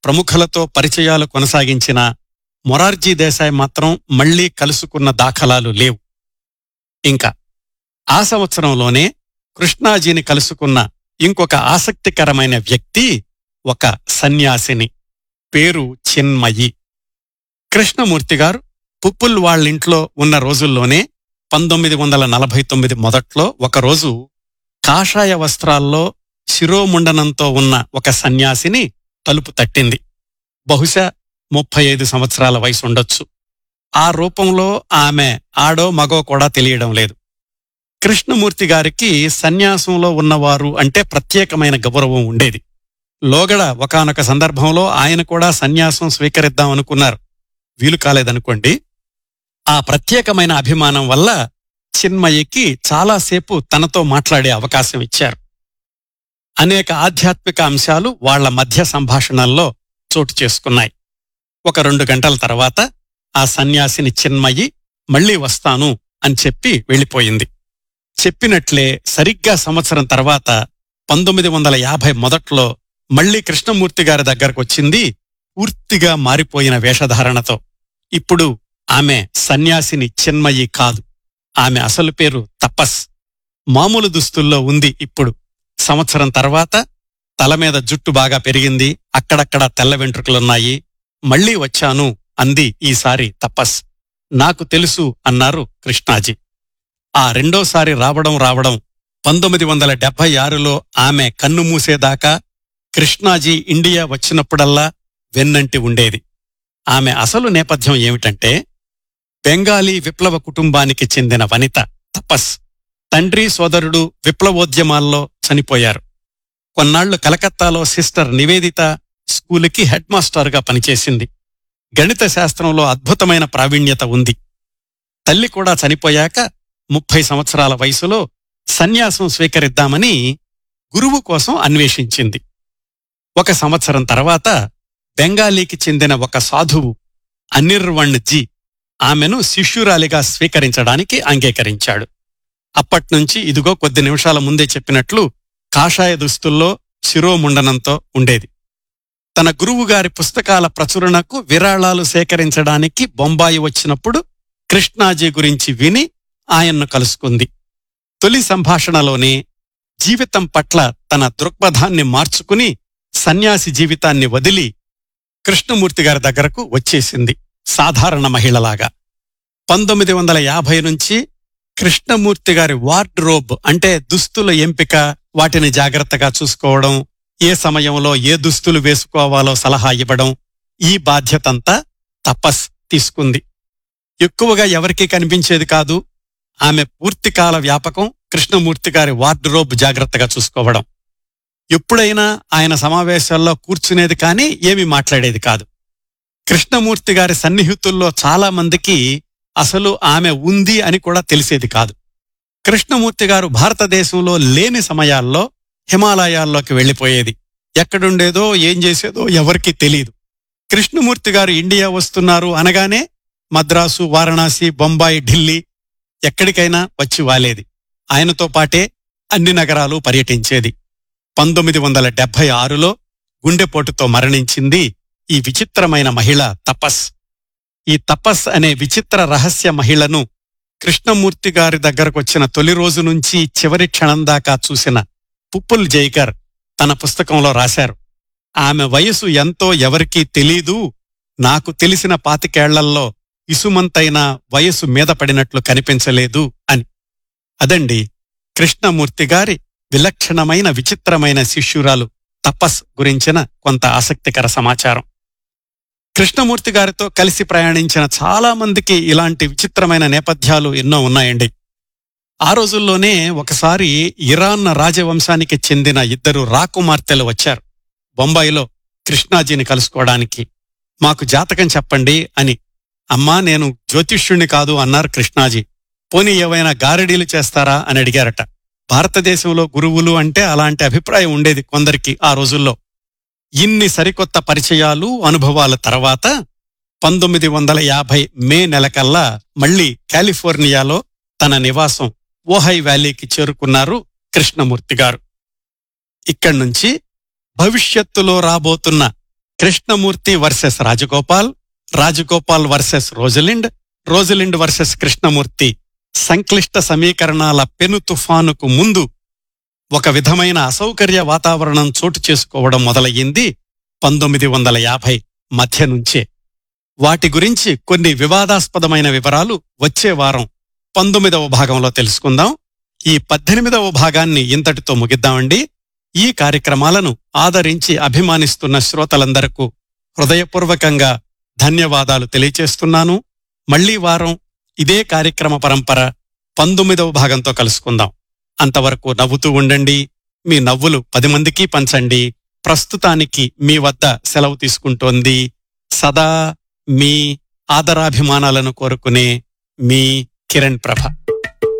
ప్రముఖులతో పరిచయాలు కొనసాగించిన మొరార్జీ దేశాయ్ మాత్రం మళ్లీ కలుసుకున్న దాఖలాలు లేవు ఇంకా ఆ సంవత్సరంలోనే కృష్ణాజీని కలుసుకున్న ఇంకొక ఆసక్తికరమైన వ్యక్తి ఒక సన్యాసిని పేరు చిన్మయి కృష్ణమూర్తి గారు పుప్పుల్ వాళ్ళింట్లో ఉన్న రోజుల్లోనే పంతొమ్మిది వందల నలభై తొమ్మిది మొదట్లో ఒకరోజు కాషాయ వస్త్రాల్లో శిరోముండనంతో ఉన్న ఒక సన్యాసిని తలుపు తట్టింది బహుశా ముప్పై ఐదు సంవత్సరాల వయసు ఉండొచ్చు ఆ రూపంలో ఆమె ఆడో మగో కూడా తెలియడం లేదు కృష్ణమూర్తి గారికి సన్యాసంలో ఉన్నవారు అంటే ప్రత్యేకమైన గౌరవం ఉండేది లోగడ ఒకానొక సందర్భంలో ఆయన కూడా సన్యాసం స్వీకరిద్దాం అనుకున్నారు వీలు కాలేదనుకోండి ఆ ప్రత్యేకమైన అభిమానం వల్ల చిన్మయికి చాలాసేపు తనతో మాట్లాడే అవకాశం ఇచ్చారు అనేక ఆధ్యాత్మిక అంశాలు వాళ్ల మధ్య సంభాషణల్లో చోటు చేసుకున్నాయి ఒక రెండు గంటల తర్వాత ఆ సన్యాసిని చిన్మయి మళ్ళీ వస్తాను అని చెప్పి వెళ్ళిపోయింది చెప్పినట్లే సరిగ్గా సంవత్సరం తర్వాత పంతొమ్మిది వందల యాభై మొదట్లో మళ్లీ కృష్ణమూర్తి గారి దగ్గరకు వచ్చింది పూర్తిగా మారిపోయిన వేషధారణతో ఇప్పుడు ఆమె సన్యాసిని చిన్మయి కాదు ఆమె అసలు పేరు తపస్ మామూలు దుస్తుల్లో ఉంది ఇప్పుడు సంవత్సరం తర్వాత తల మీద జుట్టు బాగా పెరిగింది అక్కడక్కడ తెల్ల వెంట్రుకలున్నాయి మళ్ళీ వచ్చాను అంది ఈసారి తపస్ నాకు తెలుసు అన్నారు కృష్ణాజీ ఆ రెండోసారి రావడం రావడం పంతొమ్మిది వందల డెబ్బై ఆరులో ఆమె కన్ను మూసేదాకా కృష్ణాజీ ఇండియా వచ్చినప్పుడల్లా వెన్నంటి ఉండేది ఆమె అసలు నేపథ్యం ఏమిటంటే బెంగాలీ విప్లవ కుటుంబానికి చెందిన వనిత తపస్ తండ్రి సోదరుడు విప్లవోద్యమాల్లో చనిపోయారు కొన్నాళ్లు కలకత్తాలో సిస్టర్ నివేదిత స్కూలుకి హెడ్ మాస్టర్గా పనిచేసింది గణిత శాస్త్రంలో అద్భుతమైన ప్రావీణ్యత ఉంది తల్లి కూడా చనిపోయాక ముప్పై సంవత్సరాల వయసులో సన్యాసం స్వీకరిద్దామని గురువు కోసం అన్వేషించింది ఒక సంవత్సరం తర్వాత బెంగాలీకి చెందిన ఒక సాధువు అనిర్వణ్ జీ ఆమెను శిష్యురాలిగా స్వీకరించడానికి అంగీకరించాడు అప్పట్నుంచి ఇదిగో కొద్ది నిమిషాల ముందే చెప్పినట్లు కాషాయ దుస్తుల్లో శిరోముండనంతో ఉండేది తన గురువుగారి పుస్తకాల ప్రచురణకు విరాళాలు సేకరించడానికి బొంబాయి వచ్చినప్పుడు కృష్ణాజీ గురించి విని ఆయన్ను కలుసుకుంది తొలి సంభాషణలోనే జీవితం పట్ల తన దృక్పథాన్ని మార్చుకుని సన్యాసి జీవితాన్ని వదిలి కృష్ణమూర్తి గారి దగ్గరకు వచ్చేసింది సాధారణ మహిళలాగా పంతొమ్మిది వందల యాభై నుంచి కృష్ణమూర్తి గారి వార్డ్రోబ్ అంటే దుస్తుల ఎంపిక వాటిని జాగ్రత్తగా చూసుకోవడం ఏ సమయంలో ఏ దుస్తులు వేసుకోవాలో సలహా ఇవ్వడం ఈ బాధ్యతంతా తపస్ తీసుకుంది ఎక్కువగా ఎవరికీ కనిపించేది కాదు ఆమె పూర్తికాల వ్యాపకం కృష్ణమూర్తి గారి వార్డ్రోబ్ జాగ్రత్తగా చూసుకోవడం ఎప్పుడైనా ఆయన సమావేశాల్లో కూర్చునేది కానీ ఏమీ మాట్లాడేది కాదు కృష్ణమూర్తి గారి సన్నిహితుల్లో చాలా మందికి అసలు ఆమె ఉంది అని కూడా తెలిసేది కాదు కృష్ణమూర్తి గారు భారతదేశంలో లేని సమయాల్లో హిమాలయాల్లోకి వెళ్లిపోయేది ఎక్కడుండేదో ఏం చేసేదో ఎవరికీ తెలియదు కృష్ణమూర్తి గారు ఇండియా వస్తున్నారు అనగానే మద్రాసు వారణాసి బొంబాయి ఢిల్లీ ఎక్కడికైనా వచ్చి వాలేది ఆయనతో పాటే అన్ని నగరాలు పర్యటించేది పంతొమ్మిది వందల డెబ్బై ఆరులో గుండెపోటుతో మరణించింది ఈ విచిత్రమైన మహిళ తపస్ ఈ తపస్ అనే విచిత్ర రహస్య మహిళను కృష్ణమూర్తి గారి దగ్గరకొచ్చిన తొలి రోజు నుంచి చివరి క్షణం దాకా చూసిన పుప్పుల్ జైకర్ తన పుస్తకంలో రాశారు ఆమె వయసు ఎంతో ఎవరికీ తెలీదు నాకు తెలిసిన పాతికేళ్లల్లో ఇసుమంతైన వయసు మీద పడినట్లు కనిపించలేదు అని అదండి కృష్ణమూర్తి గారి విలక్షణమైన విచిత్రమైన శిష్యురాలు తపస్ గురించిన కొంత ఆసక్తికర సమాచారం కృష్ణమూర్తి గారితో కలిసి ప్రయాణించిన చాలా మందికి ఇలాంటి విచిత్రమైన నేపథ్యాలు ఎన్నో ఉన్నాయండి ఆ రోజుల్లోనే ఒకసారి ఇరాన్ రాజవంశానికి చెందిన ఇద్దరు రాకుమార్తెలు వచ్చారు బొంబాయిలో కృష్ణాజీని కలుసుకోవడానికి మాకు జాతకం చెప్పండి అని అమ్మా నేను జ్యోతిష్యుణ్ణి కాదు అన్నారు కృష్ణాజీ పోనీ ఏవైనా గారడీలు చేస్తారా అని అడిగారట భారతదేశంలో గురువులు అంటే అలాంటి అభిప్రాయం ఉండేది కొందరికి ఆ రోజుల్లో ఇన్ని సరికొత్త పరిచయాలు అనుభవాల తర్వాత పంతొమ్మిది వందల యాభై మే నెలకల్లా మళ్లీ కాలిఫోర్నియాలో తన నివాసం ఓహై వ్యాలీకి చేరుకున్నారు కృష్ణమూర్తి గారు ఇక్కడి నుంచి భవిష్యత్తులో రాబోతున్న Krishnamurthy versus Rajagopal Rajagopal versus Rosalind Rosalind versus Krishnamurthy సంక్లిష్ట సమీకరణాల పెను తుఫానుకు ముందు ఒక విధమైన అసౌకర్య వాతావరణం చోటు చేసుకోవడం మొదలయ్యింది పంతొమ్మిది వందల యాభై మధ్య నుంచే వాటి గురించి కొన్ని వివాదాస్పదమైన వివరాలు వచ్చే వారం పంతొమ్మిదవ భాగంలో తెలుసుకుందాం ఈ పద్దెనిమిదవ భాగాన్ని ఇంతటితో ముగిద్దామండి ఈ కార్యక్రమాలను ఆదరించి అభిమానిస్తున్న శ్రోతలందరకు హృదయపూర్వకంగా ధన్యవాదాలు తెలియచేస్తున్నాను మళ్లీ వారం ఇదే కార్యక్రమ పరంపర పంతొమ్మిదవ భాగంతో కలుసుకుందాం అంతవరకు నవ్వుతూ ఉండండి మీ నవ్వులు పది మందికి పంచండి ప్రస్తుతానికి మీ వద్ద సెలవు తీసుకుంటోంది సదా మీ ఆదరాభిమానాలను కోరుకునే మీ కిరణ్ ప్రభ